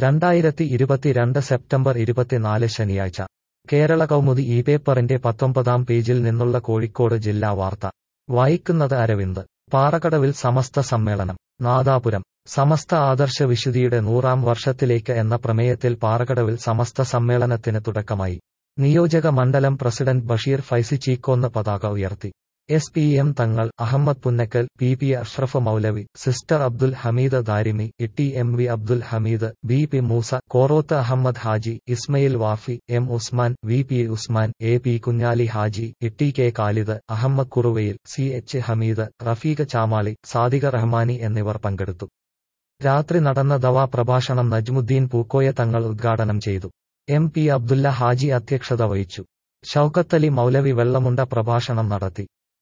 രണ്ടായിരത്തി ഇരുപത്തിരണ്ട് സെപ്റ്റംബർ ഇരുപത്തിനാല് ശനിയാഴ്ച കേരള കൗമുദി ഈ പേപ്പറിന്റെ പത്തൊമ്പതാം പേജിൽ നിന്നുള്ള കോഴിക്കോട് ജില്ലാ വാർത്ത വായിക്കുന്നത് അരവിന്ദ് പാറകടവിൽ സമസ്ത സമ്മേളനം നാദാപുരം സമസ്ത ആദർശ വിശുദ്ധിയുടെ നൂറാം വർഷത്തിലേക്ക് എന്ന പ്രമേയത്തിൽ പാറകടവിൽ സമസ്ത സമ്മേളനത്തിന് തുടക്കമായി നിയോജക മണ്ഡലം പ്രസിഡന്റ് ബഷീർ ഫൈസി ചീക്കോന്ന് പതാക ഉയർത്തി S P M Thangal Ahammed Punnakkal P P Ashraf Moulavi sister Abdul Hameed Darimi Itti M V Abdul Hameed B P Moosa Koroth Ahammed Haji Ismail Wafi M Usman V P Usman A P Kunhali Haji Itti K Khalid Ahammed Kuruvayil C H Hameed Rafeeq Chamali Sadiqa Rahmani എന്നിവർ പങ്കെടുത്തു രാത്രി നടന്ന ദവാ പ്രഭാഷണം നജ്മുദ്ദീൻ പൂക്കോയ തങ്ങൾ ഉദ്ഘാടനം ചെയ്തു എം പി അബ്ദുല്ല ഹാജി അധ്യക്ഷത വഹിച്ചു ഷൌക്കത്തലി മൗലവി വെള്ളമുണ്ട പ്രഭാഷണം നടത്തി